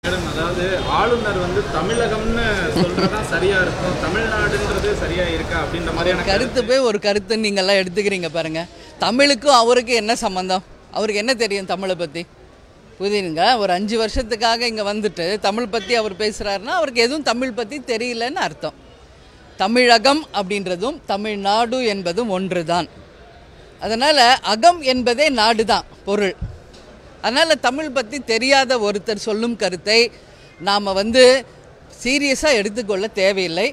madam அதாவது ஆளுநர் வந்து தமிழகம்னு சொல்றதா சரியா இருக்கும் தமிழ்நாடுன்றது சரியா இருக்கா அப்படின்ற மாதிரியான கருத்து போய் ஒரு கருத்து நீங்கள்லாம் எடுத்துக்கிறீங்க பாருங்க தமிழுக்கும் அவருக்கு என்ன சம்மந்தம் அவருக்கு என்ன தெரியும் தமிழை பற்றி புரியுதுங்க ஒரு அஞ்சு வருஷத்துக்காக இங்கே வந்துட்டு தமிழ் பற்றி அவர் பேசுகிறாருன்னா அவருக்கு எதுவும் தமிழ் பற்றி தெரியலன்னு அர்த்தம் தமிழகம் அப்படின்றதும் தமிழ்நாடு என்பதும் ஒன்று தான் அதனால் அகம் என்பதே நாடு தான் பொருள் அதனால் தமிழ் பற்றி தெரியாத ஒருத்தர் சொல்லும் கருத்தை நாம் வந்து சீரியஸாக எடுத்துக்கொள்ள தேவையில்லை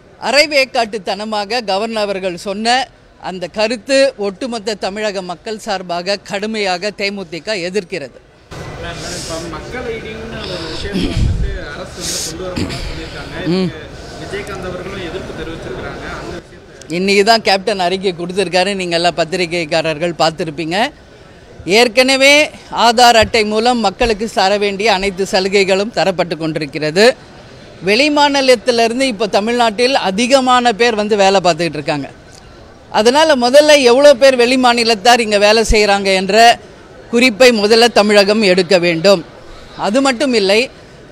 அரைவேக்காட்டுத்தனமாக கவர்னர் அவர்கள் சொன்ன அந்த கருத்து ஒட்டுமொத்த தமிழக மக்கள் சார்பாக கடுமையாக தேமுதிக எதிர்க்கிறது மேடம் இப்போ மக்கள் ஐடின்னு ஒரு விஷயத்தை வந்துட்டு அரசு வந்து கொண்டு வரப்போதா சொல்லியிருக்காங்க இதுக்கு விஜயகாந்த் அவர்களும் எதிர்ப்பு தெரிவிச்சிருக்கிறாங்க அந்த விஷயத்தை இன்றைக்கி தான் கேப்டன் அறிக்கை கொடுத்துருக்காரு நீங்கள் எல்லாம் பத்திரிகைக்காரர்கள் பார்த்துருப்பீங்க ஏற்கனவே ஆதார் அட்டை மூலம் மக்களுக்கு தர வேண்டிய அனைத்து சலுகைகளும் தரப்பட்டு கொண்டிருக்கிறது வெளிமாநிலத்திலிருந்து இப்போ தமிழ்நாட்டில் அதிகமான பேர் வந்து வேலை பார்த்துக்கிட்டு இருக்காங்க அதனால் முதல்ல எவ்வளோ பேர் வெளிமாநிலத்தார் இங்கே வேலை செய்கிறாங்க என்ற குறிப்பை முதல்ல தமிழகம் எடுக்க வேண்டும் அது மட்டும் இல்லை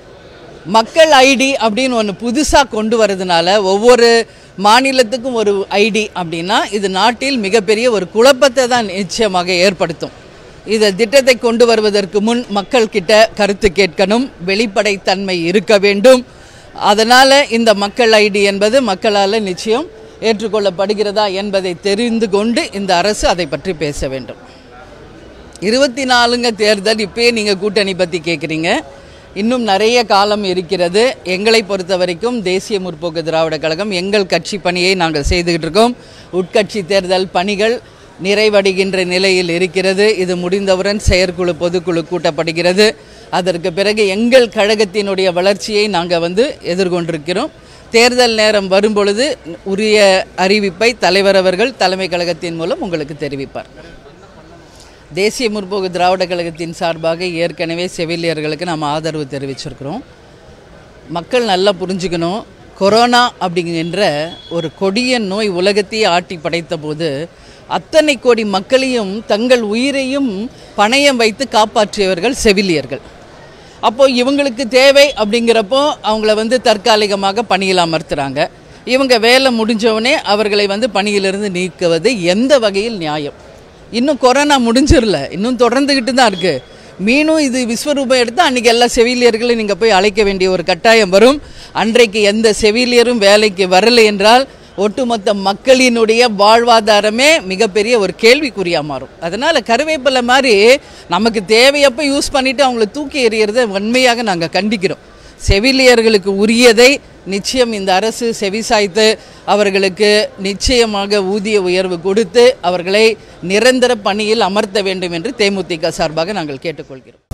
மக்கள் ஐடி அப்படின்னு ஒன்று புதுசாக கொண்டு வரதுனால ஒவ்வொரு மாநிலத்துக்கும் ஒரு ஐடி அப்படின்னா இது நாட்டில் மிகப்பெரிய ஒரு குழப்பத்தை தான் நிச்சயமாக ஏற்படுத்தும் இந்த திட்டத்தை கொண்டு வருவதற்கு முன் மக்கள் கிட்ட கருத்து கேட்கணும் வெளிப்படைத்தன்மை இருக்க வேண்டும் அதனால் இந்த மக்கள் ஐடி என்பது மக்களால் நிச்சயம் ஏற்றுக்கொள்ளப்படுகிறதா என்பதை தெரிந்து கொண்டு இந்த அரசு அதை பற்றி பேச வேண்டும் இருபத்தி நாலுங்க தேர்தல் இப்பயே நீங்கள் கூட்டணி பற்றி கேட்குறீங்க இன்னும் நிறைய காலம் இருக்கிறது எங்களை பொறுத்த வரைக்கும் தேசிய முற்போக்கு திராவிட கழகம் எங்கள் கட்சி பணியை நாங்கள் செய்துக்கிட்டு இருக்கோம் உட்கட்சி தேர்தல் பணிகள் நிறைவடைகின்ற நிலையில் இருக்கிறது இது முடிந்தவுடன் செயற்குழு பொதுக்குழு கூட்டப்படுகிறது அதற்கு பிறகு எங்கள் கழகத்தினுடைய வளர்ச்சியை நாங்கள் வந்து எதிர்கொண்டிருக்கிறோம் தேர்தல் நேரம் வரும்பொழுது உரிய அறிவிப்பை தலைவர் அவர்கள் தலைமை கழகத்தின் மூலம் உங்களுக்கு தெரிவிப்பார் தேசிய முற்போக்கு திராவிட கழகத்தின் சார்பாக ஏற்கனவே செவிலியர்களுக்கு நாம் ஆதரவு தெரிவிச்சிருக்கிறோம் மக்கள் நல்லா புரிஞ்சுக்கணும் கொரோனா அப்படிங்கின்ற ஒரு கொடிய நோய் உலகத்தையே ஆட்டி படைத்த போது அத்தனை கோடி மக்களையும் தங்கள் உயிரையும் பணயம் வைத்து காப்பாற்றியவர்கள் செவிலியர்கள் அப்போ இவங்களுக்கு தேவை அப்படிங்கிறப்போ அவங்கள வந்து தற்காலிகமாக பணியில் அமர்த்துறாங்க இவங்க வேலை முடிஞ்சவொடனே அவர்களை வந்து பணியிலிருந்து நீக்குவது எந்த வகையில் நியாயம் இன்னும் கொரோனா முடிஞ்சிடல இன்னும் தொடர்ந்துக்கிட்டு தான் இருக்கு மீனும் இது விஸ்வரூபம் எடுத்து அன்றைக்கி எல்லா செவிலியர்களையும் நீங்கள் போய் அழைக்க வேண்டிய ஒரு கட்டாயம் வரும் அன்றைக்கு எந்த செவிலியரும் வேலைக்கு வரலை என்றால் ஒட்டுமொத்த மக்களினுடைய வாழ்வாதாரமே மிகப்பெரிய ஒரு கேள்விக்குறியாக மாறும் அதனால் கருவேப்பிலை மாதிரி நமக்கு தேவையப்போ யூஸ் பண்ணிவிட்டு அவங்கள தூக்கி எறியறதை வன்மையாக நாங்கள் கண்டிக்கிறோம் செவிலியர்களுக்கு உரியதை நிச்சயம் இந்த அரசு செவிசாய்த்து அவர்களுக்கு நிச்சயமாக ஊதிய உயர்வு கொடுத்து அவர்களை நிரந்தர பணியில் அமர்த்த வேண்டும் என்று தேமுதிக சார்பாக நாங்கள் கேட்டுக்கொள்கிறோம்